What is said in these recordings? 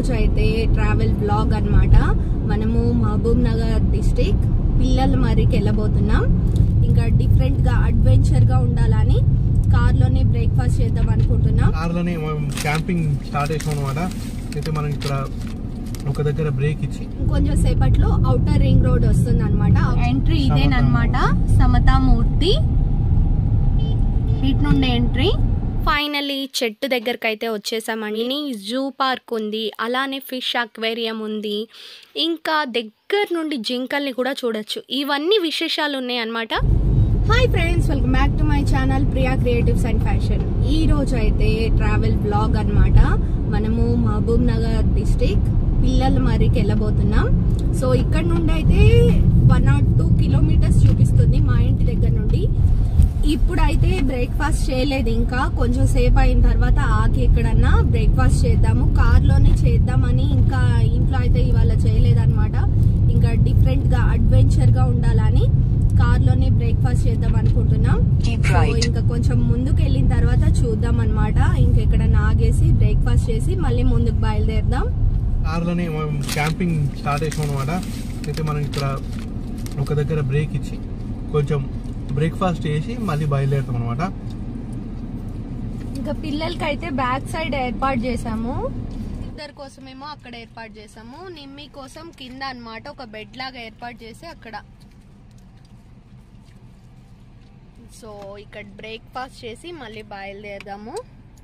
రోజు అయితే travel blog అన్నమాట మనము మహబూబ్ నగర్ డిస్టిక్ పిల్లల మరికి వెళ్ళబోతున్నాం ఇంకా డిఫరెంట్ గా అడ్వెంచర్ గా ఉండాలని కార్ లోనే బ్రేక్ఫాస్ట్ చేద్దాం అనుకుంటున్నాం కార్లోనే మనం క్యాంపింగ్ స్టార్ట్ చేసాం అనమాట అయితే మనం ఇక్కడ ఒక దగ్గర బ్రేక్ ఇచ్చి ఇంకొంచెం సేపట్లో అవుటర్ రింగ్ రోడ్ వస్తుంది అనమాట ఎంట్రీ ఇదేనమాట సమతామూర్తి ఇటు నుండి ఎంట్రీ ఫైనలీ చెట్టు దగ్గరకు అయితే వచ్చేసామండి జూ పార్క్ ఉంది అలానే ఫిష్ అక్వేరియం ఉంది ఇంకా దగ్గర నుండి జింకల్ని కూడా చూడొచ్చు ఇవన్నీ విశేషాలు ఉన్నాయి అన్నమాట hi friends welcome back to my channel Priya creatives and fashion ఈ రోజు అయితే ట్రావెల్ బ్లాగ్ అన్నమాట మనము మహబూబ్ నగర్ డిస్టిక్ పిల్లల మరికి వెళ్ళబోతున్నాం సో ఇక్కడ నుండి అయితే వన్ నాట్ టూ కిలోమీటర్స్ చూపిస్తుంది మా ఇంటి దగ్గర నుండి ఇప్పుడైతే బ్రేక్ఫాస్ట్ చేయలేదు ఇంకా కొంచెం సేపు అయిన తర్వాత ఆకి ఎక్కడన్నా బ్రేక్ఫాస్ట్ చేద్దాము కార్ లోనే చేద్దామని ఇంకా ఇంట్లో అయితే ఇవాళ చేయలేదన్నమాట ఇంకా డిఫరెంట్ గా అడ్వెంచర్ గా ఉండాలని కార్ లోనే బ్రేక్ఫాస్ట్ చేద్దాం అనుకుంటున్నాం సో ఇంకా కొంచెం ముందుకు వెళ్ళిన తర్వాత చూద్దాం అనమాట ఇంకెక్కడన్నా ఆగేసి బ్రేక్ఫాస్ట్ చేసి మళ్ళీ ముందుకు బయలుదేరదాం కార్లోనే మనం క్యాంపింగ్ స్టార్ట్ చేసాం అనమాట అయితే మనం ఇక్కడ ఒక దగ్గర బ్రేక్ ఇచ్చి కొంచెం బ్రేక్ఫాస్ట్ చేసి మళ్ళీ బయలుదేరుతాం అనమాట ఇంకా పిల్లలకి అయితే బ్యాక్ సైడ్ ఏర్పాటు చేసాము ఇద్దరి కోసమేమో అక్కడ ఏర్పాటు చేసాము నిమ్మి కోసం కింద అన్నమాట ఒక బెడ్ లాగా ఏర్పాటు చేసి అక్కడ సో ఇక్కడ బ్రేక్ఫాస్ట్ చేసి మళ్ళీ బయలుదేరదాము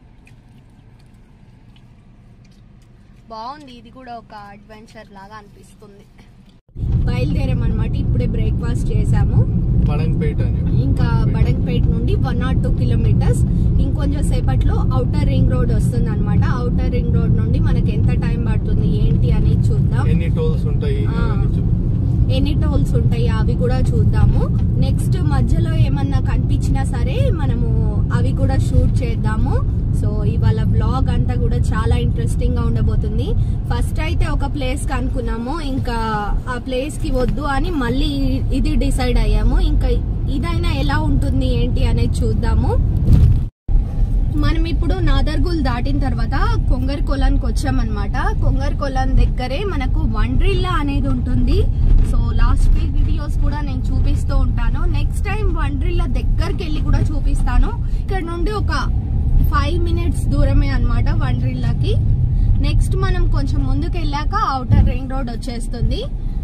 బాగుంది ఇది కూడా ఒక అడ్వెంచర్ లాగా అనిపిస్తుంది బయలుదేరామన్నమాట ఇప్పుడే బ్రేక్ఫాస్ట్ చేసాము బడంపేట అని ఇంకా బడంపేట నుండి వన్ నాట్ టూ కిలోమీటర్స్ ఇంకొంచెం సేపట్లో అవుటర్ రింగ్ రోడ్ వస్తుంది అనమాట అవుటర్ రింగ్ రోడ్ నుండి మనకి ఎంత టైం పడుతుంది ఏంటి అనేది చూద్దాం ఎన్ని టోల్స్ ఉంటాయి ఆ. అవన్నీ చెప్పు. ఎన్ని టోల్స్ ఉంటాయి అవి కూడా చూద్దాము నెక్స్ట్ మధ్యలో ఏమన్నా కనిపించినా సరే మనము అవి కూడా షూట్ చేద్దాము సో ఇవాళ బ్లాగ్ అంతా కూడా చాలా ఇంట్రెస్టింగ్ గా ఉండబోతుంది ఫస్ట్ అయితే ఒక ప్లేస్ కి అనుకున్నాము ఇంకా ఆ ప్లేస్ కి వద్దు అని మళ్ళీ ఇది డిసైడ్ అయ్యాము ఇంకా ఇదైనా ఎలా ఉంటుంది ఏంటి అనేది చూద్దాము మనం ఇప్పుడు నాదర్గుల్ దాటిన తర్వాత కొంగర్ కొలాన్కి వచ్చామన్నమాట కొంగర్ కొలాన్ దగ్గరే మనకు వండ్రిల్లా అనేది ఉంటుంది సో లాస్ట్ వీక్ వీడియోస్ కూడా నేను చూపిస్తూ ఉంటాను నెక్స్ట్ టైం వండ్రిల్లా దగ్గరికి వెళ్ళి కూడా చూపిస్తాను ఇక్కడ నుండి ఒక ఫైవ్ మినిట్స్ దూరమే అన్నమాట వండ్రిల్లాకి నెక్స్ట్ మనం కొంచెం ముందుకు వెళ్ళాక అవుటర్ రింగ్ రోడ్ వచ్చేస్తుంది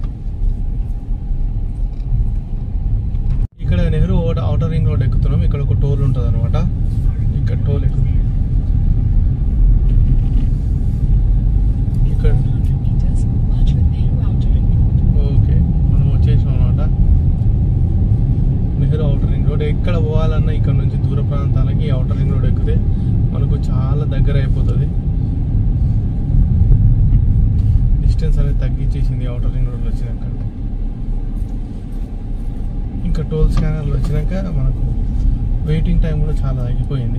ఇక్కడ నెహ్రూ అవుటర్ రింగ్ రోడ్ ఎక్కుతున్నాం ఇక్కడ ఒక టోల్ ఉంటుంది అనమాట ఇక్కడ టోల్ ఎక్కు ఇక్కడ ఓకే మనం వచ్చేసాం అనమాట నెహ్రూ అవుటర్ రింగ్ రోడ్ ఎక్కడ పోవాలన్నా ఇక్కడ నుంచి దూర ప్రాంతాలకి అవుటర్ రింగ్ రోడ్ ఎక్కితే మనకు చాలా దగ్గర అయిపోతుంది డిస్టెన్స్ అనేది తగ్గించేసింది అవుటర్ రింగ్ రోడ్ వచ్చినాక ఇంకా టోల్ స్కానర్లు వచ్చినాక మనకు వెయిటింగ్ టైం కూడా చాలా తగ్గిపోయింది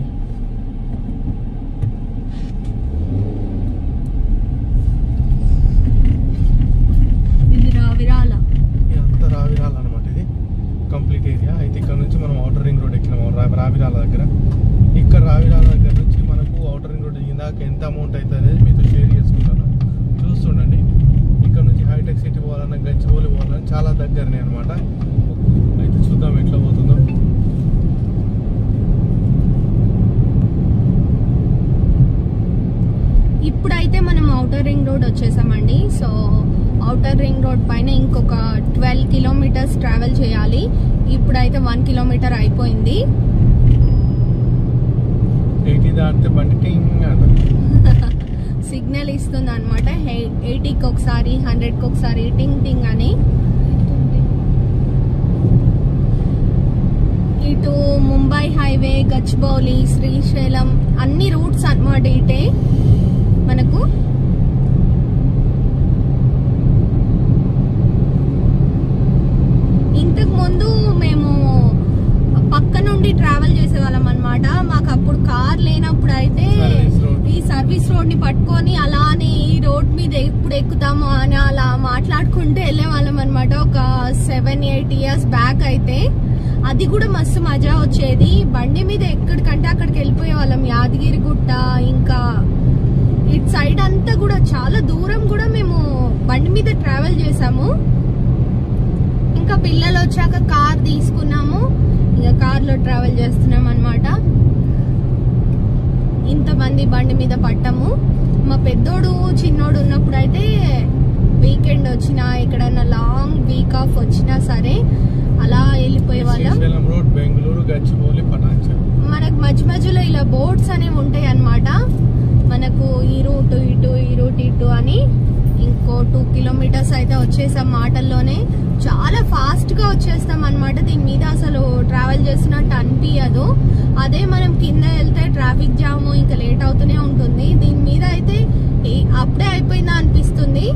ఇది రావిరాల ఇదంతా రావిరాల అనమాట ఇది కంప్లీట్ ఏరియా అయితే ఇక్కడ నుంచి మనం అవుటర్ రింగ్ రోడ్ ఎక్కినాము రా- రావిరాల దగ్గర ఇక్కడ రావిరాల దగ్గర నుంచి మనకు అవుటర్ రింగ్ రోడ్ దిగిందాక ఎంత అమౌంట్ అవుతుంది అనేది మీతో షేర్ చేసుకుంటాను చూస్తుండండి ఇక్కడ నుంచి హైటెక్ సిటీ పోవాలన్నా గచ్చిబౌలి పోవాలన్నా చాలా దగ్గరనే అనమాట అయితే చూద్దాం ఎట్లా పోతుందో ఇప్పుడైతే మనం అవుటర్ రింగ్ రోడ్ వచ్చేసామండి సో అవుటర్ రింగ్ రోడ్ పైన ఇంకొక ట్వెల్వ్ కిలోమీటర్స్ ట్రావెల్ చేయాలి ఇప్పుడైతే వన్ కిలోమీటర్ అయిపోయింది ఎయిటీ దాటితే బండి టింగ్ అంట సిగ్నల్ ఇస్తుంది అనమాట ఎయిటీకి ఒకసారి హండ్రెడ్కి ఒకసారి టింగ్ టింగ్ అని ఇటు ముంబై హైవే గచ్చిబౌలి శ్రీశైలం అన్ని రూట్స్ అన్నమాట ఇటే మనకు ఇంతకు ముందు మేము పక్క నుండి ట్రావెల్ చేసేవాళ్ళం అనమాట మాకు అప్పుడు కార్ లేనప్పుడు అయితే Service road. ఈ సర్వీస్ రోడ్ ని పట్టుకొని అలానే ఈ రోడ్ మీద ఎప్పుడు ఎక్కుతాము అని అలా మాట్లాడుకుంటూ వెళ్ళే వాళ్ళం అనమాట ఒక సెవెన్ ఎయిట్ ఇయర్స్ బ్యాక్ అయితే అది కూడా మస్తు మజా వచ్చేది బండి మీద ఎక్కడికంటే అక్కడికి వెళ్ళిపోయే వాళ్ళం యాదగిరి గుట్ట ఇంకా ఇటు సైడ్ అంతా కూడా చాలా దూరం కూడా మేము బండి మీద ట్రావెల్ చేసాము ఇంకా పిల్లలు వచ్చాక కార్ తీసుకున్నాము ఇంకా కార్ లో ట్రావెల్ చేస్తున్నాం అన్నమాట ఇంతమంది బండి మీద పట్టాము మా పెద్దోడు చిన్నోడు ఉన్నప్పుడు అయితే వీకెండ్ వచ్చినా ఎక్కడైనా లాంగ్ వీక్ ఆఫ్ వచ్చినా సరే అలా వెళ్ళిపోయే వాళ్ళం శ్రీశైలం రోడ్ బెంగళూరు గచ్చిబౌలి పటాన్చెరు మనకు మధ్య మధ్యలో ఇలా బోర్డ్స్ అనేవి ఉంటాయి అన్నమాట మనకు ఈ రూట్ ఇటు ఈ రూట్ ఇటు అని ఇంకో టూ కిలోమీటర్స్ అయితే వచ్చేసాం మాటల్లోనే చాలా ఫాస్ట్ గా వచ్చేస్తాం అన్నమాట దీని మీద అసలు ట్రావెల్ చేస్తున్నట్టు అనిపించదు అదే మనం కింద వెళ్తే ట్రాఫిక్ జామ్ ఇంకా లేట్ అవుతూనే ఉంటుంది దీని మీద అయితే ఏ- అప్పుడే అయిపోయిందా అనిపిస్తుంది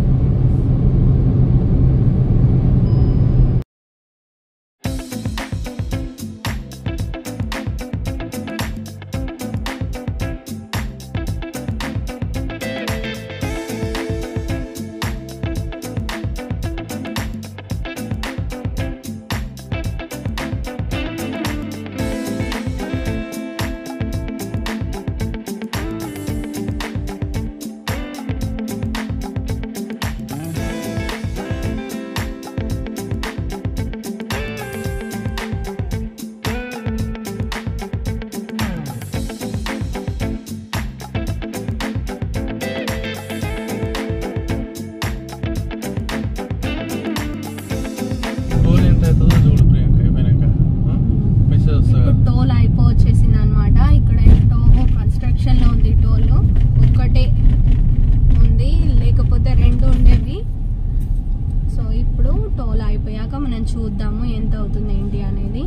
టోల్ ఎంత అవుతుందో చూడు ప్రియాంక అయిపోయినాక మెసేజ్ వస్తుంది ఇప్పుడు టోల్ అయిపో వచ్చేసింది అనమాట ఇక్కడ ఏంటో కన్స్ట్రక్షన్ లో ఉంది టోల్ ఒక్కటే ఉంది లేకపోతే రెండు ఉండేవి సో ఇప్పుడు టోల్ అయిపోయాక మనం చూద్దాము ఎంత అవుతుంది ఏంటి అనేది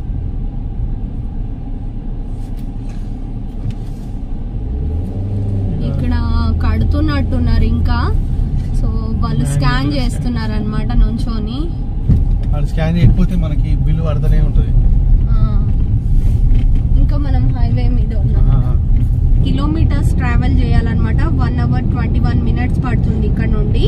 ఇక్కడ కడుతున్నట్టున్నారు ఇంకా సో వాళ్ళు స్కాన్ చేస్తున్నారు అనమాట నుంచోని అది స్కాన్ చేయకపోతే మనకి బిల్లు పడుతూనే ఉంటుంది ఆ, ఇంకా మనం హైవే మీద ఉన్నాం కిలోమీటర్స్ ట్రావెల్ చేయాలన్నమాట one hour twenty one minutes పడుతుంది ఇక్కడ నుండి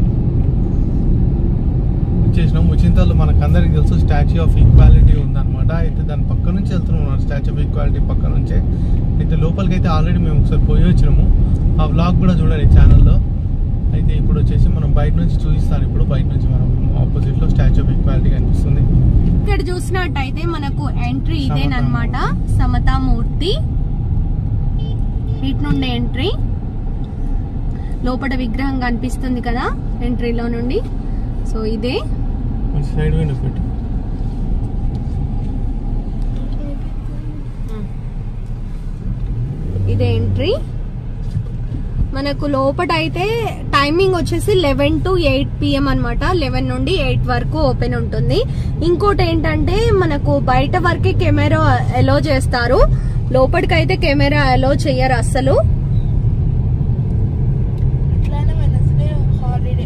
వచ్చేసినాం ఉచింతల్లో మనకు అందరికి తెలుసు స్టాచ్యూ ఆఫ్ ఈక్వాలిటీ ఉందన్నమాట అయితే దాని పక్క నుంచి వెళ్తున్నాం స్టాచ్యూ ఆఫ్ ఈక్వాలిటీ పక్క నుంచే అయితే లోపలికి అయితే ఆల్రెడీ మేము ఒకసారి పోయి వచ్చినాము ఆ వ్లాగ్ కూడా చూడండి ఛానల్లో అయితే ఇప్పుడు వచ్చేసి మనం బయట నుంచి చూపిస్తాను ఇప్పుడు బయట నుంచి మనం ఆపోజిట్ లో స్టాచ్యూ ఆఫ్ ఈక్వాలిటీ కనిపిస్తుంది ఇక్కడ చూసినట్టయితే మనకు ఎంట్రీ ఇదేనమాట సమతామూర్తి ఇటు నుండి ఎంట్రీ లోపల విగ్రహం కనిపిస్తుంది కదా ఎంట్రీలో నుండి సో ఇదే కొంచెం సైడ్ విండో పెట్టు ఇదే ఎంట్రీ మనకు లోపట అయితే టైమింగ్ వచ్చేసి లెవెన్ టు ఎయిట్ పిఎం అనమాట లెవెన్ నుండి ఎయిట్ వరకు ఓపెన్ ఉంటుంది ఇంకోటి ఏంటంటే మనకు బయట వరకే కెమెరా ఎలో చేస్తారు లోపలికి అయితే కెమెరా ఎలో చెయ్యరు అస్సలు ఎట్లయినా వెనస్డే హాలిడే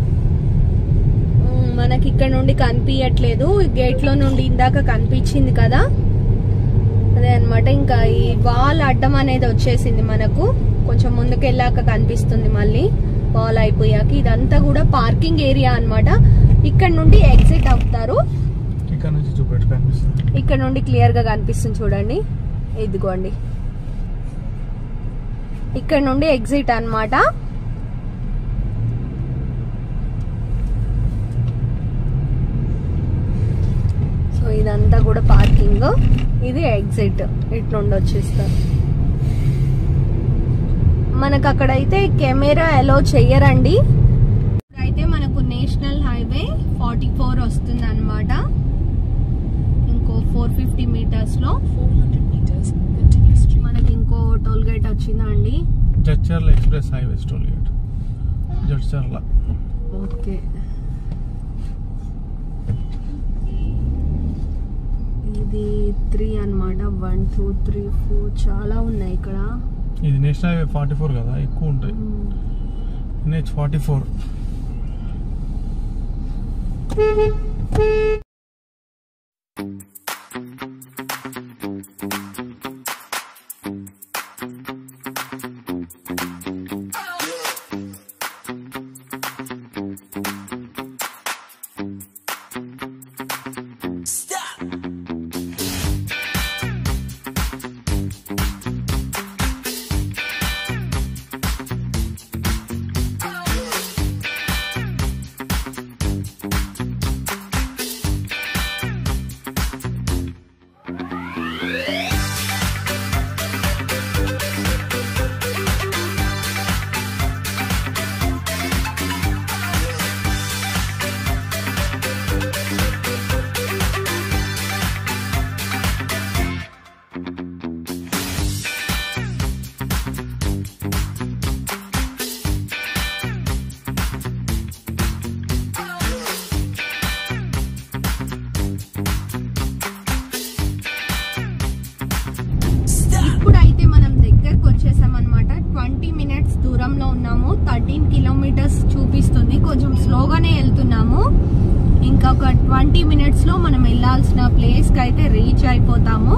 ఉమ్, మనకి ఇక్కడ నుండి కనిపించట్లేదు గేట్ లో నుండి ఇందాక కనిపించింది కదా అదే అన్నమాట ఇంకా ఈ వాల్ అడ్డం అనేది వచ్చేసింది మనకు కొంచెం ముందుకు వెళ్ళాక కనిపిస్తుంది మళ్ళీ వాల్ అయిపోయాక ఇదంతా కూడా పార్కింగ్ ఏరియా అన్నమాట ఇక్కడ నుండి ఎగ్జిట్ అవుతారు ఇక్కడ నుంచి చూపెట్టు కనిపిస్తుంది ఇక్కడ నుండి క్లియర్ గా కనిపిస్తుంది చూడండి ఇదిగోండి ఇక్కడ నుండి ఎగ్జిట్ అన్నమాట సో ఇదంతా కూడా పార్కింగ్ ఇది ఎగ్జిట్ ఇటు నుండి వచ్చేస్తారు మనకు అక్కడైతే కెమెరా అలో చెయ్యరండి అయితే మనకు నేషనల్ హైవే ఫార్టీ ఫోర్ వస్తుంది అనమాట ఇంకో ఫోర్ ఫిఫ్టీ మీటర్స్ లో 400 meters, continue straight. మనకి ఇంకో టోల్ గేట్ వచ్చిందండి Jadcherla express highway toll gate Jadcherla okay ఇది త్రీ అన్నమాట వన్ టూ త్రీ ఫోర్ చాలా ఉన్నాయి ఇక్కడ ఇది నేషనల్ హైవే ఫార్టీ ఫోర్ కదా ఎక్కువ ఉంటాయి NH forty four twenty minutes దూరంలో ఉన్నాము థర్టీన్ కిలోమీటర్స్ చూపిస్తుంది కొంచెం స్లోగానే వెళ్తున్నాము ఇంకా ఒక ట్వంటీ మినిట్స్ లో మనం వెళ్ళాల్సిన ప్లేస్ కి అయితే రీచ్ అయిపోతాము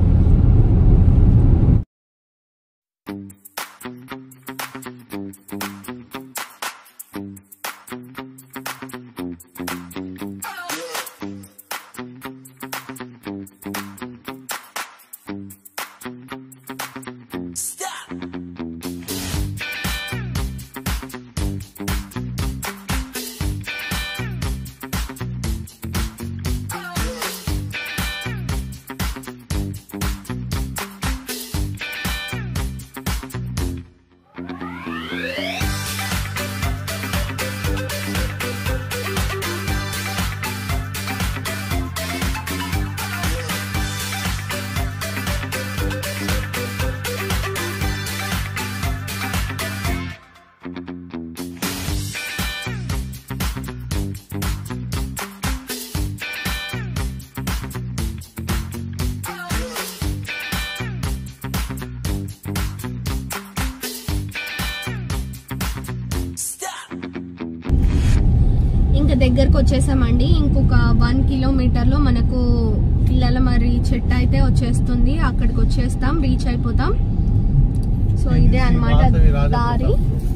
ఇంకా దగ్గరకు వచ్చేసామండి ఇంకొక వన్ కిలోమీటర్ లో మనకు పిల్లల మరి చెట్టు అయితే వచ్చేస్తుంది అక్కడికి వచ్చేస్తాం రీచ్ అయిపోతాం సో ఇదే అన్నమాట వాసవి రాజప్రతాప్. దారి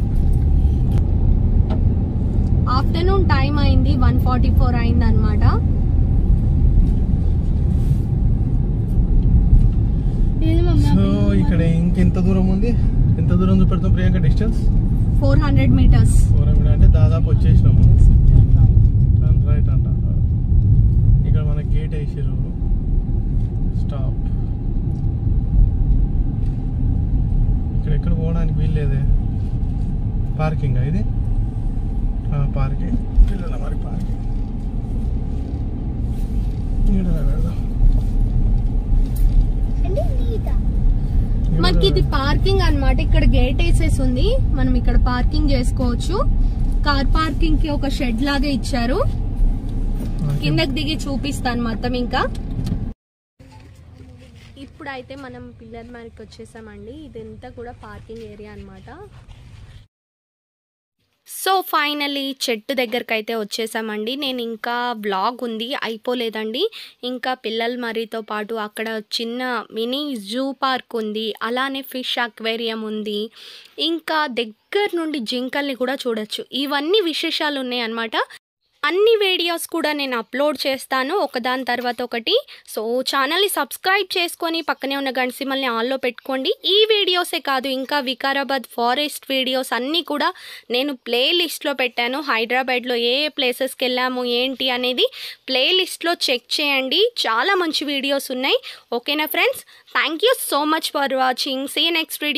ఆఫ్టర్నూన్ టైం అయింది వన్ ఫార్టీ ఫోర్ అయింది అనమాట సో ఇక్కడ ఇంకెంత దూరం ఉంది ఎంత దూరం చూపెడతాం Priyanka distance four hundred metres four hundred అంటే దాదాపు వచ్చేసినాము టర్న్ రైట్ అంట ఇక్కడ మన గేట్ వేసారు స్టాప్ ఇక్కడ ఎక్కడ పోవడానికి వీల్లేదే పార్కింగ్ ఇది పార్కింగ్ పిల్లల మరి పార్కింగ్ ఇక్కడ పెడదాం మనకి ఇది పార్కింగ్ అన్నమాట ఇక్కడ గేట్ వేసేసి ఉంది మనం ఇక్కడ పార్కింగ్ చేసుకోవచ్చు కార్ పార్కింగ్ కి ఒక షెడ్ లాగా ఇచ్చారు కిందకి దిగి చూపిస్తాను మొత్తం ఇంకా ఇప్పుడైతే మనం పిల్లర్ మరికి వచ్చేసామండి ఇదంతా కూడా పార్కింగ్ ఏరియా అన్నమాట సో ఫైనలీ చెట్టు దగ్గరికి అయితే వచ్చేసామండి నేను ఇంకా బ్లాగ్ ఉంది అయిపోలేదండి ఇంకా పిల్లల మరితో పాటు అక్కడ చిన్న మినీ జూ పార్క్ ఉంది అలానే ఫిష్ అక్వేరియం ఉంది ఇంకా దగ్గర నుండి జింకల్ని కూడా చూడొచ్చు ఇవన్నీ విశేషాలు ఉన్నాయి అన్నమాట అన్ని వీడియోస్ కూడా నేను అప్లోడ్ చేస్తాను ఒకదాని తర్వాత ఒకటి సో ఛానల్ని సబ్స్క్రైబ్ చేసుకొని పక్కనే ఉన్న గంటసిమల్ని ఆన్లో పెట్టుకోండి ఈ వీడియోసే కాదు ఇంకా వికారాబాద్ ఫారెస్ట్ వీడియోస్ అన్నీ కూడా నేను ప్లే లిస్ట్లో పెట్టాను హైదరాబాద్లో ఏ ఏ ప్లేసెస్కి వెళ్ళాము ఏంటి అనేది ప్లే లిస్ట్లో చెక్ చేయండి చాలా మంచి వీడియోస్ ఉన్నాయి ఓకేనా friends thank you so much for watching see next video